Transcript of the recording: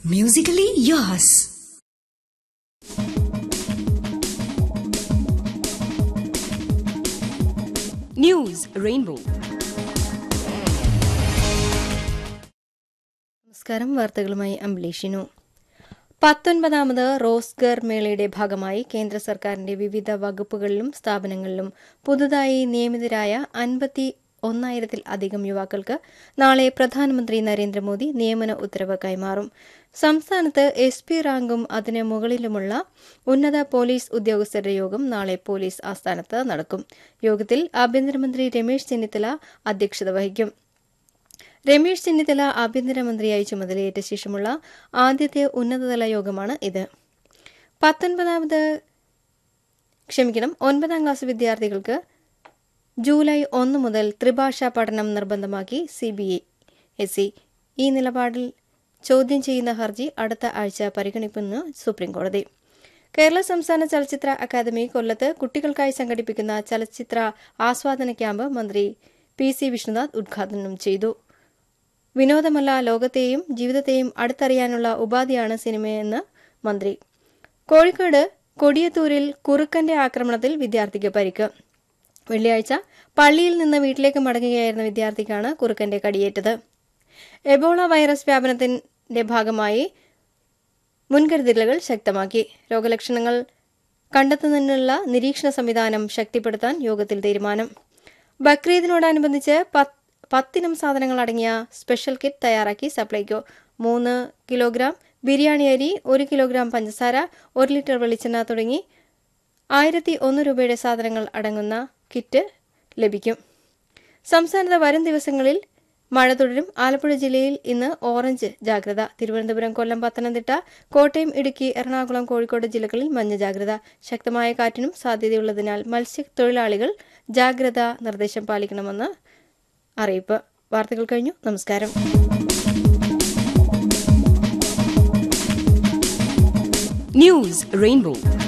Musically yours. News Rainbow. നമസ്കാരം വാർത്തകളുമായി അംബ്ലീഷിനു പത്തൊൻപതാമത് റോസ്ഗർ മേളയുടെ ഭാഗമായി കേന്ദ്ര സർക്കാരിന്റെ വിവിധ വകുപ്പുകളിലും സ്ഥാപനങ്ങളിലും പുതുതായി നിയമിതരായ അൻപത്തി ഒന്നായിരത്തിൽ അധികം യുവാക്കൾക്ക് നാളെ പ്രധാനമന്ത്രി നരേന്ദ്രമോദി നിയമന ഉത്തരവ് കൈമാറും സംസ്ഥാനത്ത് എസ് പി റാങ്കും അതിന് മുകളിലുമുള്ള ഉന്നത പോലീസ് ഉദ്യോഗസ്ഥരുടെ യോഗം നാളെ പോലീസ് ആസ്ഥാനത്ത് നടക്കും യോഗത്തിൽ ആഭ്യന്തരമന്ത്രി രമേശ് ചെന്നിത്തല അധ്യക്ഷത വഹിക്കും രമേശ് ചെന്നിത്തല ആഭ്യന്തരമന്ത്രിയായി ചുമതലയേറ്റ ശേഷമുള്ള ആദ്യത്തെ ഉന്നതതല യോഗമാണ് ഇത് പത്തൊൻപതാമത് ക്ഷമിക്കണം ഒൻപതാം ക്ലാസ് വിദ്യാർത്ഥികൾക്ക് ജൂലൈ ഒന്ന് മുതൽ ത്രിഭാഷാ പഠനം നിർബന്ധമാക്കി സി ബി എസ് ഇ ഈ നിലപാടിൽ ചോദ്യം ചെയ്യുന്ന ഹർജി അടുത്ത ആഴ്ച പരിഗണിക്കുമെന്ന് സുപ്രീംകോടതി കേരള സംസ്ഥാന ചലച്ചിത്ര അക്കാദമി കൊല്ലത്ത് കുട്ടികൾക്കായി സംഘടിപ്പിക്കുന്ന ചലച്ചിത്ര ആസ്വാദന ക്യാമ്പ് മന്ത്രി പി സി വിഷ്ണുനാഥ് ഉദ്ഘാടനം ചെയ്തു വിനോദമല്ല ലോകത്തെയും ജീവിതത്തെയും അടുത്തറിയാനുള്ള ഉപാധിയാണ് സിനിമയെന്ന് മന്ത്രി കോഴിക്കോട് കൊടിയത്തൂരിൽ കുറുക്കന്റെ ആക്രമണത്തിൽ വിദ്യാർത്ഥിക്ക് പരിക്ക് വെള്ളിയാഴ്ച പള്ളിയിൽ നിന്ന് വീട്ടിലേക്ക് മടങ്ങുകയായിരുന്ന വിദ്യാർത്ഥിക്കാണ് കുറുക്കന്റെ കടിയേറ്റത് എബോള വൈറസ് വ്യാപനത്തിന്റെ ഭാഗമായി മുൻകരുതലുകൾ ശക്തമാക്കി രോഗലക്ഷണങ്ങൾ കണ്ടെത്തുന്നതിനുള്ള നിരീക്ഷണ സംവിധാനം ശക്തിപ്പെടുത്താൻ യോഗത്തിൽ തീരുമാനം ബക്രീദിനോടനുബന്ധിച്ച് പത്ത് പത്തിനം സാധനങ്ങൾ അടങ്ങിയ സ്പെഷ്യൽ കിറ്റ് തയ്യാറാക്കി സപ്ലൈകോ മൂന്ന് കിലോഗ്രാം ബിരിയാണി അരി ഒരു കിലോഗ്രാം പഞ്ചസാര ഒരു ലിറ്റർ വെളിച്ചെണ്ണ തുടങ്ങി ആയിരത്തി ഒന്ന് രൂപയുടെ സാധനങ്ങൾ അടങ്ങുന്ന കിറ്റ് ലഭിക്കും സംസ്ഥാനത്ത് വരും ദിവസങ്ങളിൽ മഴ തുടരും ആലപ്പുഴ ജില്ലയിൽ ഇന്ന് ഓറഞ്ച് ജാഗ്രത തിരുവനന്തപുരം കൊല്ലം പത്തനംതിട്ട കോട്ടയം ഇടുക്കി എറണാകുളം കോഴിക്കോട് ജില്ലകളിൽ മഞ്ഞ ജാഗ്രത ശക്തമായ കാറ്റിനും സാധ്യതയുള്ളതിനാൽ മത്സ്യത്തൊഴിലാളികൾ ജാഗ്രത നിർദ്ദേശം പാലിക്കണമെന്ന് അറിയിപ്പ് വാർത്തകൾ കഴിഞ്ഞു നമസ്കാരം News Rainbow.